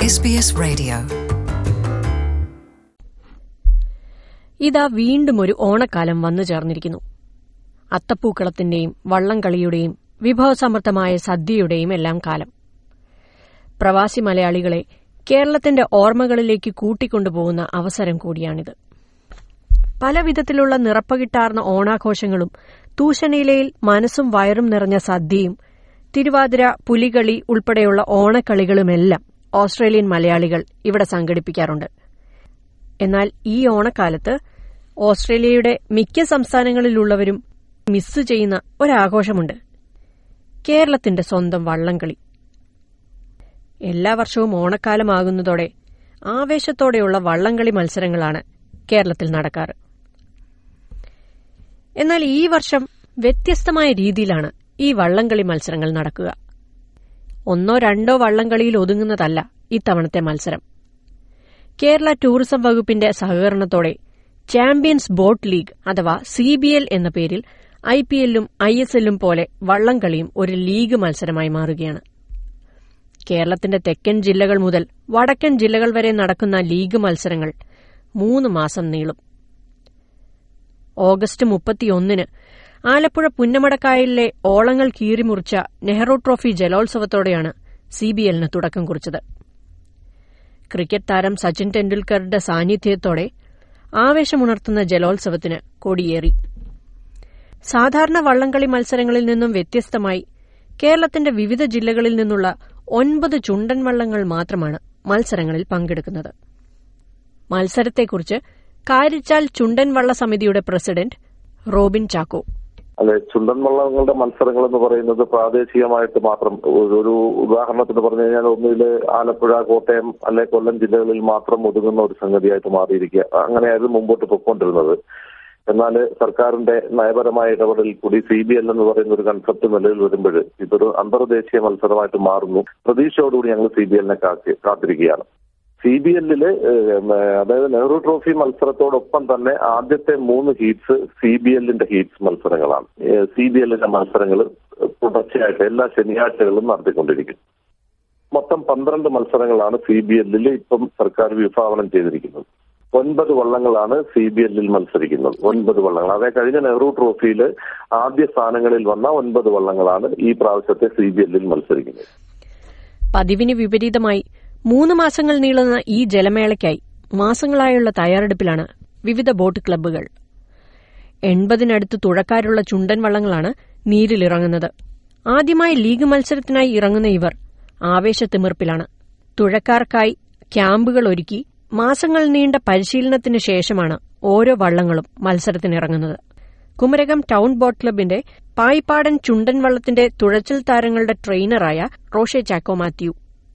SBS Radio. ഇതാ വീണ്ടും ഒരു ഓണക്കാലം വന്നു ചേർന്നിരിക്കുന്നു അത്തപ്പൂക്കളത്തിന്റെയും വള്ളംകളിയുടെയും വിഭവസമൃദ്ധമായ സദ്യയുടെയും എല്ലാം കാലം പ്രവാസി മലയാളികളെ കേരളത്തിന്റെ ഓർമ്മകളിലേക്ക് കൂട്ടിക്കൊണ്ടുപോകുന്ന അവസരം കൂടിയാണിത് പല വിധത്തിലുള്ള നിറപ്പകിട്ടാർന്ന ഓണാഘോഷങ്ങളും തൂശനിലയിൽ മനസ്സും വയറും നിറഞ്ഞ സദ്യയും തിരുവാതിര പുലികളി ഉൾപ്പെടെയുള്ള ഓണക്കളികളുമെല്ലാം ഓസ്ട്രേലിയൻ മലയാളികൾ ഇവിടെ സംഘടിപ്പിക്കാറുണ്ട് എന്നാൽ ഈ ഓണക്കാലത്ത് ഓസ്ട്രേലിയയുടെ മിക്ക സംസ്ഥാനങ്ങളിലുള്ളവരും മിസ് ചെയ്യുന്ന ഒരാഘോഷമുണ്ട് കേരളത്തിന്റെ സ്വന്തം വള്ളംകളി എല്ലാ വർഷവും ഓണക്കാലമാകുന്നതോടെ ആവേശത്തോടെയുള്ള വള്ളംകളി മത്സരങ്ങളാണ് കേരളത്തിൽ നടക്കാറ് എന്നാൽ ഈ വർഷം വ്യത്യസ്തമായ രീതിയിലാണ് ഈ വള്ളംകളി മത്സരങ്ങൾ നടക്കുക ഒന്നോ രണ്ടോ വള്ളംകളിയിൽ ഒതുങ്ങുന്നതല്ല ഇത്തവണത്തെ മത്സരം കേരള ടൂറിസം വകുപ്പിന്റെ സഹകരണത്തോടെ ചാമ്പ്യൻസ് ബോട്ട് ലീഗ് അഥവാ സി ബി എൽ എന്ന പേരിൽ ഐ പി എല്ലും ഐ എസ് എല്ലും പോലെ വള്ളംകളിയും ഒരു ലീഗ് മത്സരമായി മാറുകയാണ് കേരളത്തിന്റെ തെക്കൻ ജില്ലകൾ മുതൽ വടക്കൻ ജില്ലകൾ വരെ നടക്കുന്ന ലീഗ് മത്സരങ്ങൾ മൂന്ന് മാസം നീളും ഓഗസ്റ്റ് മുപ്പത്തിയൊന്നിന് ആലപ്പുഴ പുന്നമടക്കായലിലെ ഓളങ്ങൾ കീറിമുറിച്ച നെഹ്റു ട്രോഫി ജലോത്സവത്തോടെയാണ് സി ബി എല്ലിന് തുടക്കം കുറിച്ചത് ക്രിക്കറ്റ് താരം സച്ചിൻ ടെണ്ടുൽക്കറുടെ സാന്നിധ്യത്തോടെ ആവേശമുണർത്തുന്ന ജലോത്സവത്തിന് കൊടിയേറി സാധാരണ വള്ളംകളി മത്സരങ്ങളിൽ നിന്നും വ്യത്യസ്തമായി കേരളത്തിന്റെ വിവിധ ജില്ലകളിൽ നിന്നുള്ള ഒൻപത് ചുണ്ടൻ വള്ളങ്ങൾ മാത്രമാണ് മത്സരങ്ങളിൽ പങ്കെടുക്കുന്നത് മത്സരത്തെക്കുറിച്ച് കാരിച്ചാൽ ചുണ്ടൻ വള്ള സമിതിയുടെ പ്രസിഡന്റ് റോബിൻ ചാക്കോ അല്ലെ ചുണ്ടൻ വള്ളങ്ങളുടെ മത്സരങ്ങൾ എന്ന് പറയുന്നത് പ്രാദേശികമായിട്ട് മാത്രം ഒരു- ഒരു ഉദാഹരണത്തിന് പറഞ്ഞു കഴിഞ്ഞാൽ ഒന്നുകിൽ ആലപ്പുഴ കോട്ടയം അല്ലെ കൊല്ലം ജില്ലകളിൽ മാത്രം ഒതുങ്ങുന്ന ഒരു സംഗതിയായിട്ട് മാറിയിരിക്കുക അങ്ങനെയായിരുന്നു മുമ്പോട്ട് പൊയ്ക്കൊണ്ടിരുന്നത് എന്നാൽ സർക്കാരിന്റെ നയപരമായ ഇടപെടലിൽ കൂടി സി ബി എൽ എന്ന് പറയുന്ന ഒരു കൺസെപ്റ്റ് നിലവിൽ വരുമ്പോൾ ഇതൊരു അന്തർദേശീയ മത്സരമായിട്ട് മാറുന്നു പ്രതീക്ഷയോടുകൂടി ഞങ്ങൾ സി ബി എല്ലിനെ കാത്തിരിക്കുകയാണ് സി ബി എല്ലില് അതായത് നെഹ്റു ട്രോഫി മത്സരത്തോടൊപ്പം തന്നെ ആദ്യത്തെ മൂന്ന് ഹീറ്റ്സ് സി ബി എല്ലിന്റെ ഹീറ്റ്സ് മത്സരങ്ങളാണ് സി ബി എല്ലിന്റെ മത്സരങ്ങൾ തുടർച്ചയായിട്ട് എല്ലാ ശനിയാഴ്ചകളും നടത്തിക്കൊണ്ടിരിക്കും മൊത്തം പന്ത്രണ്ട് മത്സരങ്ങളാണ് സി ബി എല്ലിൽ ഇപ്പം സർക്കാർ വിഭാവനം ചെയ്തിരിക്കുന്നത് ഒൻപത് വള്ളങ്ങളാണ് സി ബി എല്ലിൽ മത്സരിക്കുന്നത് ഒൻപത് വള്ളങ്ങൾ അതായത് കഴിഞ്ഞ നെഹ്റു ട്രോഫിയിൽ ആദ്യ സ്ഥാനങ്ങളിൽ വന്ന ഒൻപത് വള്ളങ്ങളാണ് ഈ പ്രാവശ്യത്തെ സി ബി എല്ലിൽ മത്സരിക്കുന്നത് പതിവിന് വിപരീതമായി മൂന്ന് മാസങ്ങൾ നീളുന്ന ഈ ജലമേളയ്ക്കായി മാസങ്ങളായുള്ള തയ്യാറെടുപ്പിലാണ് വിവിധ ബോട്ട് ക്ലബ്ബുകൾ എൺപതിനടുത്ത് തുഴക്കാരുള്ള ചുണ്ടൻ വള്ളങ്ങളാണ് നീരിലിറങ്ങുന്നത് ആദ്യമായി ലീഗ് മത്സരത്തിനായി ഇറങ്ങുന്ന ഇവർ ആവേശത്തിമിർപ്പിലാണ് തുഴക്കാർക്കായി ക്യാമ്പുകൾ ഒരുക്കി മാസങ്ങൾ നീണ്ട പരിശീലനത്തിന് ശേഷമാണ് ഓരോ വള്ളങ്ങളും മത്സരത്തിനിറങ്ങുന്നത് കുമരകം ടൗൺ ബോട്ട് ക്ലബിന്റെ പായിപ്പാടൻ ചുണ്ടൻ വള്ളത്തിന്റെ തുഴച്ചിൽ താരങ്ങളുടെ ട്രെയിനറായ റോഷെ ചാക്കോ മാത്യു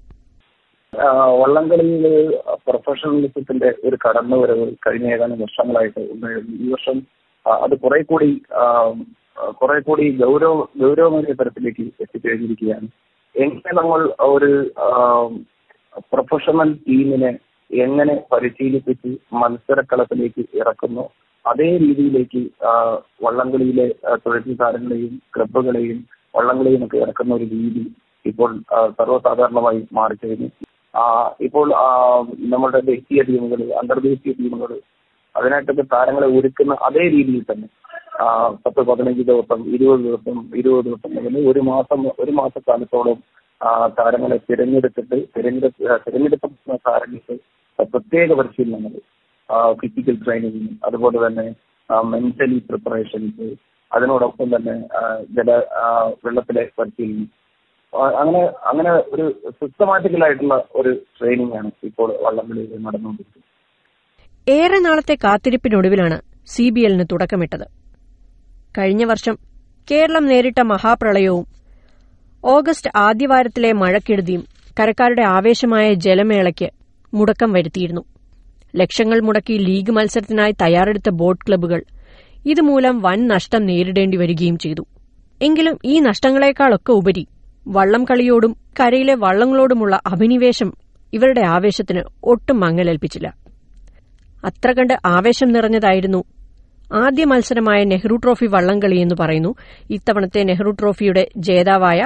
ആ, വള്ളംകളിയിൽ പ്രൊഫഷണലിസത്തിന്റെ ഒരു കടന്നുവരവ് കഴിഞ്ഞ ഏതാനും വർഷങ്ങളായിട്ട് ഉണ്ടായിരുന്നു ഈ വർഷം ആ, അത് കുറെ കൂടി ആ, കുറെ കൂടി ഗൗരവ ഗൗരവമേറിയ തരത്തിലേക്ക് എത്തിക്കഴിഞ്ഞിരിക്കുകയാണ് എങ്ങനെ നമ്മൾ ഒരു ആ, പ്രൊഫഷണൽ ടീമിനെ എങ്ങനെ പരിശീലിപ്പിച്ച് മത്സരക്കളത്തിലേക്ക് ഇറക്കുന്നു അതേ രീതിയിലേക്ക് ആ, വള്ളംകളിയിലെ ആ, തുഴച്ചിൽ താരങ്ങളെയും ക്ലബ്ബുകളെയും വള്ളംകളിയും ഒക്കെ ഇറക്കുന്ന ഒരു രീതി ഇപ്പോൾ ആ, സർവ്വസാധാരണമായി മാറിക്കഴിഞ്ഞു ആ, ഇപ്പോൾ ആ, നമ്മുടെ ദേശീയ ടീമുകൾ അന്തർദേശീയ ടീമുകൾ അതിനായിട്ടൊക്കെ താരങ്ങളെ ഒരുക്കുന്ന അതേ രീതിയിൽ തന്നെ ആ, പത്ത് പതിനഞ്ച് ദിവസം ഇരുപത് ദിവസം ഇരുപത് ദിവസം മുതൽ ഒരു മാസം ഒരു മാസക്കാലത്തോളം ആ, താരങ്ങളെ തിരഞ്ഞെടുത്തിട്ട് തിരഞ്ഞെടുപ്പ് തിരഞ്ഞെടുക്കുന്ന താരങ്ങൾക്ക് പ്രത്യേക പരിശീലനങ്ങൾ ഫിസിക്കൽ ട്രെയിനിങ് അതുപോലെ തന്നെ മെന്റലി പ്രിപ്പറേഷൻസ് അതിനോടൊപ്പം തന്നെ ആ, ജല ആ, വെള്ളത്തിലെ പരിശീലനം ആ, അങ്ങനെ അങ്ങനെ ഒരു സിസ്റ്റമാറ്റിക്കൽ ആയിട്ടുള്ള ഒരു ട്രെയിനിങ് ആണ് ഇപ്പോൾ വള്ളംകളിയിൽ നടന്നുകൊണ്ടിരിക്കുന്നത് ഏറെ നാളത്തെ കാത്തിരിപ്പിനൊടുവിലാണ് സി ബി എല്ലിന് തുടക്കമിട്ടത് കഴിഞ്ഞ വർഷം കേരളം നേരിട്ട മഹാപ്രളയവും ഓഗസ്റ്റ് ആദ്യവാരത്തിലെ മഴക്കെടുതിയും കരക്കാരുടെ ആവേശമായ ജലമേളയ്ക്ക് മുടക്കം വരുത്തിയിരുന്നു ലക്ഷങ്ങൾ മുടക്കി ലീഗ് മത്സരത്തിനായി തയ്യാറെടുത്ത ബോട്ട് ക്ലബ്ബുകൾ ഇതുമൂലം വൻ നഷ്ടം നേരിടേണ്ടി വരികയും ചെയ്തു എങ്കിലും ഈ നഷ്ടങ്ങളെക്കാളൊക്കെ ഉപരി വള്ളം കളിയോടും കരയിലെ വള്ളങ്ങളോടുമുള്ള അഭിനിവേശം ഇവരുടെ ആവേശത്തിന് ഒട്ടും മങ്ങലേൽപ്പിച്ചില്ല അത്ര കണ്ട് ആവേശം നിറഞ്ഞതായിരുന്നു ആദ്യ മത്സരമായ നെഹ്റു ട്രോഫി വള്ളംകളി എന്ന് പറയുന്നു ഇത്തവണത്തെ നെഹ്റു ട്രോഫിയുടെ ജേതാവായ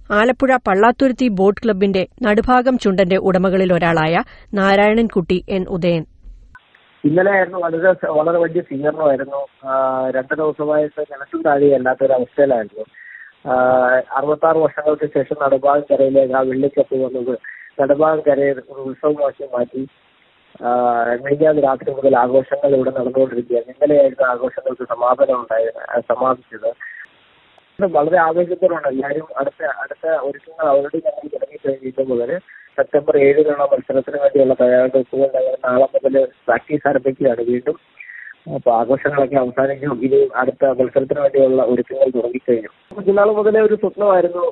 ആലപ്പുഴ പള്ളാത്തുരുത്തി ബോട്ട് ക്ലബിന്റെ നടുഭാഗം ചുണ്ടന്റെ ഉടമകളിൽ ഒരാളായ നാരായണൻകുട്ടി എൻ ഉദയൻ ഇന്നലെ ആയിരുന്നു വളരെ വളരെ വലിയ സ്വീകരണമായിരുന്നു രണ്ട് ദിവസമായിട്ട് നിലത്തും താഴെ അല്ലാത്തൊരു അവസ്ഥയിലായിരുന്നു അറുപത്തി ആറ് വർഷങ്ങൾക്ക് ശേഷം നടുഭാഗം കരയിലേക്ക് ആ വെള്ളിക്കപ്പ് വന്നത് നടുഭാഗം കരയെ ഒരു ഉത്സവമാക്കി മാറ്റി മെയ്യാതെ രാത്രി മുതൽ ആഘോഷങ്ങൾ ഇവിടെ നടന്നുകൊണ്ടിരിക്കുകയാണ് ഇന്നലെയായിരുന്നു ആഘോഷങ്ങൾക്ക് സമാപനം ഉണ്ടായത് സമാപിച്ചത് വളരെ ആവേശത്തോടാണ് എല്ലാവരും അടുത്ത അടുത്ത ഒരുക്കങ്ങൾ അവരുടെ ഞങ്ങൾ തുടങ്ങി കഴിഞ്ഞിട്ട് മുതൽ സെപ്റ്റംബർ ഏഴിനുള്ള മത്സരത്തിന് വേണ്ടിയുള്ള തയ്യാറെടുപ്പുകൾ ഞങ്ങൾ നാളെ മുതൽ പ്രാക്ടീസ് ആരംഭിക്കുകയാണ് വീണ്ടും അപ്പൊ ആഘോഷങ്ങളൊക്കെ അവസാനിക്കും ഇനി അടുത്ത മത്സരത്തിന് വേണ്ടിയുള്ള ഒരുക്കങ്ങൾ തുടങ്ങിക്കഴിഞ്ഞു കുഞ്ഞുനാൾ മുതലേ ഒരു സ്വപ്നമായിരുന്നു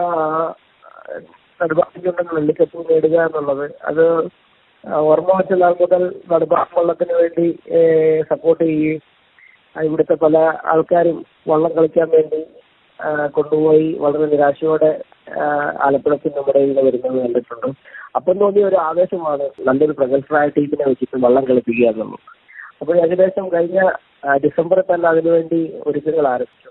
നടുഭാഗത്തുണ്ടെന്ന് വെള്ളിക്കപ്പ് നേടുക എന്നുള്ളത് അത് ഓർമ്മ വെച്ച നാൾ മുതൽ നടുഭാഗം വള്ളത്തിന് വേണ്ടി സപ്പോർട്ട് ചെയ്യുകയും ഇവിടുത്തെ പല ആൾക്കാരും വള്ളം കളിക്കാൻ വേണ്ടി കൊണ്ടുപോയി വളരെ നിരാശയോടെ ആലപ്പുഴത്തിൽ നമ്മുടെ ഇവിടെ വരുന്നത് കണ്ടിട്ടുണ്ട് അപ്പം തോന്നിയ ഒരു ആവേശമാണ് നല്ലൊരു പ്രഗത്ഭരായ ടീമിനെ വെച്ചിട്ട് വള്ളം കളിപ്പിക്കുക എന്നുള്ളത് അപ്പോൾ ഏകദേശം കഴിഞ്ഞ ഡിസംബറിൽ തന്നെ അതിനുവേണ്ടി ഒരുക്കങ്ങൾ ആരംഭിച്ചു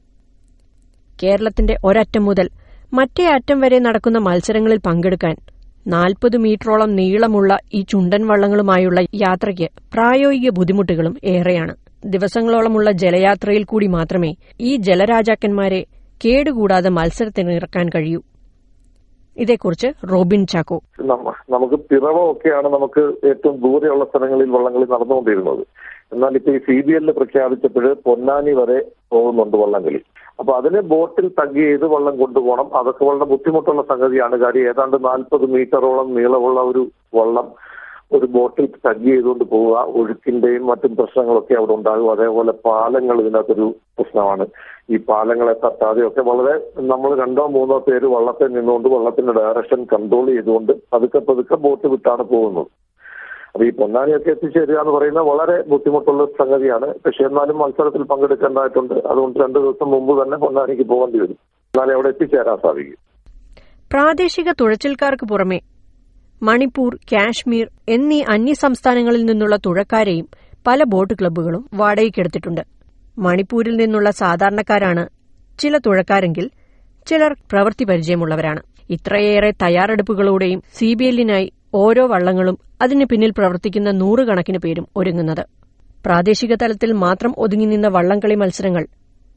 കേരളത്തിന്റെ ഒരറ്റം മുതൽ മറ്റേ അറ്റം വരെ നടക്കുന്ന മത്സരങ്ങളിൽ പങ്കെടുക്കാൻ നാൽപ്പത് മീറ്ററോളം നീളമുള്ള ഈ ചുണ്ടൻ വള്ളങ്ങളുമായുള്ള യാത്രയ്ക്ക് പ്രായോഗിക ബുദ്ധിമുട്ടുകളും ഏറെയാണ് ദിവസങ്ങളോളമുള്ള ജലയാത്രയിൽ കൂടി മാത്രമേ ഈ ജലരാജാക്കന്മാരെ കേടുകൂടാതെ മത്സരത്തിന് ഇറക്കാൻ കഴിയൂ ഇതേക്കുറിച്ച് റോബിൻ ചാക്കോ നമുക്ക് പിറവമൊക്കെയാണ് നമുക്ക് ഏറ്റവും ദൂരെയുള്ള സ്ഥലങ്ങളിൽ വള്ളംകളി നടന്നുകൊണ്ടിരുന്നത് എന്നാൽ ഇപ്പൊ ഈ സി ബി എല്ലിൽ പ്രഖ്യാപിച്ചപ്പോൾ പൊന്നാനി വരെ പോകുന്നുണ്ട് വള്ളംകളി അപ്പൊ അതിന് ബോട്ടിൽ തഗ് ചെയ്ത് വള്ളം കൊണ്ടുപോകണം അതൊക്കെ വളരെ ബുദ്ധിമുട്ടുള്ള സംഗതിയാണ് കാര്യം ഏതാണ്ട് നാൽപ്പത് മീറ്ററോളം നീളമുള്ള ഒരു വള്ളം ഒരു ബോട്ടിൽ തഗ് ചെയ്തുകൊണ്ട് പോവുക ഒഴുക്കിന്റെയും മറ്റും പ്രശ്നങ്ങളൊക്കെ അവിടെ ഉണ്ടാകും അതേപോലെ പാലങ്ങൾ ഇതിനകത്തൊരു പ്രശ്നമാണ് ഈ പാലങ്ങളെ തട്ടാതെയൊക്കെ വളരെ നമ്മൾ രണ്ടോ മൂന്നോ പേര് വള്ളത്തിൽ നിന്നുകൊണ്ട് വള്ളത്തിന്റെ ഡയറക്ഷൻ കൺട്രോൾ ചെയ്തുകൊണ്ട് പതുക്കെ പതുക്കെ ബോട്ട് വിട്ടാണ് പോകുന്നത് അപ്പൊ ഈ പൊന്നാനിയൊക്കെ എത്തിച്ചേരുക എന്ന് പറയുന്നത് വളരെ ബുദ്ധിമുട്ടുള്ള സംഗതിയാണ് പക്ഷെ എന്നാലും മത്സരത്തിൽ പങ്കെടുക്കേണ്ടതായിട്ടുണ്ട് അതുകൊണ്ട് രണ്ടു ദിവസം മുമ്പ് തന്നെ പൊന്നാനിക്ക് പോകേണ്ടി വരും എന്നാലേ അവിടെ എത്തിച്ചേരാൻ സാധിക്കും പ്രാദേശിക തുഴച്ചിൽക്കാർക്ക് പുറമെ മണിപ്പൂർ കാശ്മീർ എന്നീ അന്യസംസ്ഥാനങ്ങളിൽ നിന്നുള്ള തുഴക്കാരെയും പല ബോട്ട് ക്ലബ്ബുകളും വാടകയ്ക്കെടുത്തിട്ടുണ്ട് മണിപ്പൂരിൽ നിന്നുള്ള സാധാരണക്കാരാണ് ചില തുഴക്കാരെങ്കിൽ ചിലർ പ്രവൃത്തി പരിചയമുള്ളവരാണ് ഇത്രയേറെ തയ്യാറെടുപ്പുകളോടെയും സി ബി എല്ലിനായി ഓരോ വള്ളങ്ങളും അതിന് പിന്നിൽ പ്രവർത്തിക്കുന്ന നൂറുകണക്കിന് പേരും ഒരുങ്ങുന്നത് പ്രാദേശിക തലത്തിൽ മാത്രം ഒതുങ്ങി നിന്ന വള്ളംകളി മത്സരങ്ങൾ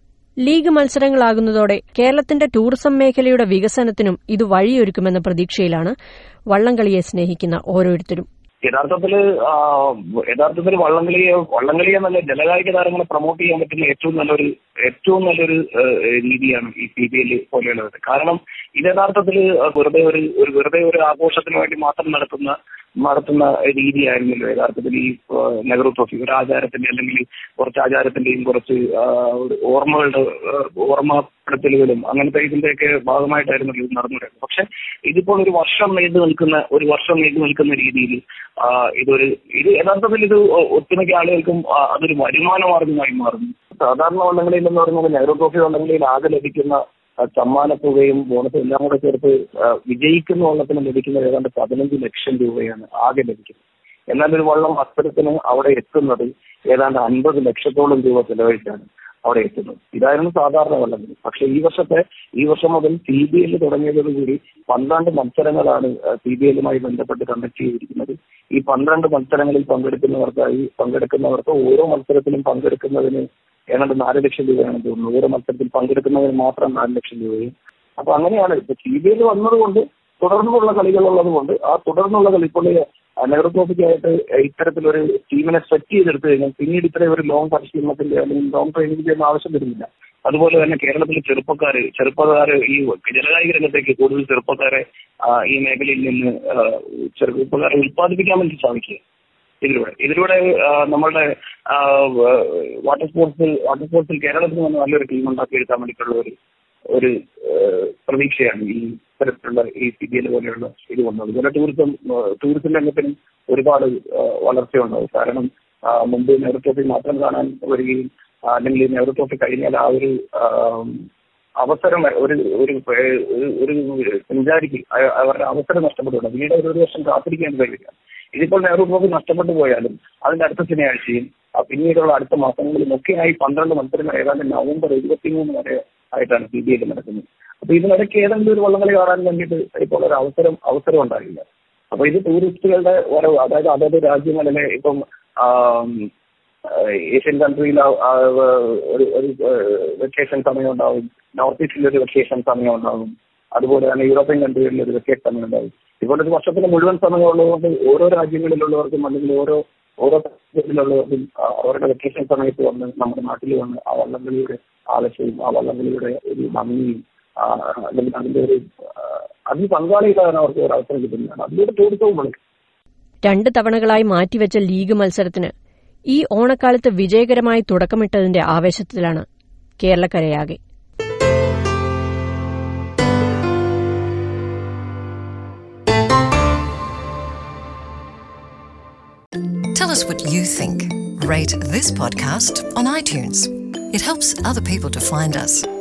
ലീഗ് മത്സരങ്ങളാകുന്നതോടെ കേരളത്തിന്റെ ടൂറിസം മേഖലയുടെ വികസനത്തിനും ഇത് വഴിയൊരുക്കുമെന്ന പ്രതീക്ഷയിലാണ് വള്ളംകളിയെ സ്നേഹിക്കുന്ന ഓരോരുത്തരും യഥാർത്ഥത്തില് യഥാർത്ഥത്തിൽ വള്ളംകളിയെ വള്ളംകളിയെ നല്ല ജലകായിക താരങ്ങളെ പ്രൊമോട്ട് ചെയ്യാൻ പറ്റുന്ന ഏറ്റവും നല്ലൊരു ഏറ്റവും നല്ലൊരു രീതിയാണ് ഈ പി ബി എൽ പോലെയുള്ളത് കാരണം ഇത് യഥാർത്ഥത്തിൽ വെറുതെ ഒരു ഒരു വെറുതെ ഒരു ആഘോഷത്തിന് വേണ്ടി മാത്രം നടത്തുന്ന നടത്തുന്ന രീതിയായിരുന്നല്ലോ യഥാർത്ഥത്തിൽ ഈ നെഹ്റു ട്രോഫി ഒരു ആചാരത്തിന്റെ അല്ലെങ്കിൽ കുറച്ച് ആചാരത്തിന്റെയും കുറച്ച് ഓർമ്മകളുടെ ഓർമ്മപ്പെടുത്തലുകളും അങ്ങനത്തെ ഇതിന്റെയൊക്കെ ഭാഗമായിട്ടായിരുന്നു ഇത് നടന്നുകൊണ്ടിരുന്നത് പക്ഷെ ഇതിപ്പോൾ ഒരു വർഷം നീണ്ടു നിൽക്കുന്ന ഒരു വർഷം നീണ്ടു നിൽക്കുന്ന രീതിയിൽ ഇതൊരു ഇത് യഥാർത്ഥത്തിൽ ഇത് ഒട്ടുമിക്ക ആളുകൾക്കും അതൊരു വരുമാന മാർഗമായി മാറുന്നു സാധാരണ വള്ളംകളിയിൽ എന്ന് പറയുന്നത് നെഹ്റു ട്രോഫി വള്ളംകളിയിൽ ആകെ ലഭിക്കുന്ന സമ്മാനത്തുകയും ബോണസും എല്ലാം കൂടെ ചേർത്ത് വിജയിക്കുന്ന വള്ളത്തിന് ലഭിക്കുന്നത് ഏതാണ്ട് പതിനഞ്ച് ലക്ഷം രൂപയാണ് ആകെ ലഭിക്കുന്നത് എന്നാൽ ഒരു വള്ളം മത്സരത്തിന് അവിടെ എത്തുന്നത് ഏതാണ്ട് അൻപത് ലക്ഷത്തോളം രൂപ ചെലവഴിച്ചാണ് അവിടെ എത്തുന്നത് ഇതായിരുന്നു സാധാരണ വള്ളംകളി പക്ഷെ ഈ വർഷത്തെ ഈ വർഷം മുതൽ സി ബി എൽ തുടങ്ങിയതോടുകൂടി പന്ത്രണ്ട് മത്സരങ്ങളാണ് സി ബി എല്ലുമായി ബന്ധപ്പെട്ട് കണ്ടക്ട് ചെയ്തിരിക്കുന്നത് ഈ പന്ത്രണ്ട് മത്സരങ്ങളിൽ പങ്കെടുക്കുന്നവർക്കായി പങ്കെടുക്കുന്നവർക്ക് ഓരോ മത്സരത്തിലും പങ്കെടുക്കുന്നതിന് ഏതാണ്ട് നാല് ലക്ഷം രൂപയാണ് തോന്നുന്നത് ഓരോ മത്സരത്തിൽ പങ്കെടുക്കുന്നതിന് മാത്രം നാല് ലക്ഷം രൂപയും അപ്പൊ അങ്ങനെയാണ് ഇപ്പൊ സി ബി എൽ വന്നതുകൊണ്ട് തുടർന്നുള്ള കളികളുള്ളത് കൊണ്ട് ആ തുടർന്നുള്ള കളി ഇപ്പോൾ നെഹ്റു ട്രോഫിക്കായിട്ട് ഇത്തരത്തിലൊരു ടീമിനെ സെറ്റ് ചെയ്തെടുത്തു കഴിഞ്ഞാൽ പിന്നീട് ഇത്രയും ഒരു ലോങ് പരിശീലനത്തിന്റെ അല്ലെങ്കിൽ ലോങ് ട്രെയിനിങ് ചെയ്യുന്ന ആവശ്യം വരുന്നില്ല അതുപോലെ തന്നെ കേരളത്തിലെ ചെറുപ്പക്കാർ ചെറുപ്പക്കാർ ഈ ജലകായിക രംഗത്തേക്ക് കൂടുതൽ ചെറുപ്പക്കാരെ ഈ മേഖലയിൽ നിന്ന് ചെറുപ്പക്കാരെ ഉത്പാദിപ്പിക്കാൻ വേണ്ടി സാധിക്കുക ഇതിലൂടെ ഇതിലൂടെ നമ്മളുടെ വാട്ടർ സ്പോർട്സിൽ വാട്ടർ സ്പോർട്സിൽ കേരളത്തിൽ നിന്ന് നല്ലൊരു ടീം ഉണ്ടാക്കി എടുക്കാൻ വേണ്ടിയിട്ടുള്ള ഒരു ഒരു പ്രതീക്ഷയാണ് ഈ തരത്തിലുള്ള ഈ സി ബി എൽ പോലെയുള്ള ഇത് വന്നത് അതുപോലെ ടൂറിസം ടൂറിസം രംഗത്തിനും ഒരുപാട് വളർച്ചയുണ്ടാവും കാരണം മുമ്പ് നെഹ്റു ട്രോഫി മാത്രം കാണാൻ വരികയും അല്ലെങ്കിൽ നെഹ്റു ട്രോഫി കഴിഞ്ഞാൽ ആ ഒരു അവസരം ഒരു ഒരു ഒരു സഞ്ചാരിക്ക് അവരുടെ അവസരം നഷ്ടപ്പെട്ടുണ്ട് പിന്നീട് ഒരു ഒരു വർഷം കാത്തിരിക്കേണ്ടി വരിക ഇതിപ്പോൾ നെഹ്റു ട്രോഫി നഷ്ടപ്പെട്ടു പോയാലും അതിന്റെ അടുത്ത ശനിയാഴ്ചയും പിന്നീടുള്ള അടുത്ത മാസങ്ങളിലും ഒക്കെയായി പന്ത്രണ്ട് മത്സരങ്ങൾ ഏതാണ്ട് നവംബർ ഇരുപത്തിമൂന്ന് വരെ ആയിട്ടാണ് സി ബി ഐ നടക്കുന്നത് അപ്പൊ ഇതിനിടയ്ക്ക് ഏതെങ്കിലും ഒരു വള്ളംകളി കാണാൻ വേണ്ടിയിട്ട് ഇപ്പോൾ ഒരു അവസരം അവസരം ഉണ്ടായില്ല അപ്പൊ ഇത് ടൂറിസ്റ്റുകളുടെ ഓരോ അതായത് അതത് രാജ്യങ്ങളിലെ ഇപ്പം ആം, ഏഹ് ഏഷ്യൻ കൺട്രിയിൽ ഒരു ഒരു വെക്കേഷൻ സമയം ഉണ്ടാവും നോർത്ത് ഈസ്റ്റിൽ ഒരു വെക്കേഷൻ സമയം ഉണ്ടാവും അതുപോലെ തന്നെ യൂറോപ്യൻ കൺട്രികളിൽ ഒരു വെക്കേഷൻ സമയം ഉണ്ടാവും ഇപ്പോൾ ഒരു വർഷത്തിന് മുഴുവൻ സമയം ഉള്ളതുകൊണ്ട് ഓരോ രാജ്യങ്ങളിലുള്ളവർക്കും അല്ലെങ്കിൽ ഓരോ ഓരോ രാജ്യത്തിലുള്ളവർക്കും ആ, അവരുടെ വെക്കേഷൻ സമയത്ത് വന്ന് നമ്മുടെ നാട്ടിൽ വന്ന് ആ വള്ളംകളിയുടെ ആവശ്യവും ആ വള്ളംകളിയുടെ ഒരു ഭംഗിയും ആ, അല്ലെങ്കിൽ അതിന്റെ ഒരു ആ, അതിൽ പങ്കാളികളാണ് അവർക്ക് ഒരു അവസരം കിട്ടുന്നതാണ് അതിലൂടെ ടൂറിസവും വളരും രണ്ട് തവണകളായി മാറ്റിവെച്ച ലീഗ് മത്സരത്തിന് ഈ ഓണക്കാലത്ത് വിജയകരമായി തുടക്കമിട്ടതിന്റെ ആവേശത്തിലാണ് കേരളക്കരയാകെ Tell us what you think. Rate this podcast on iTunes. It helps other people to find us.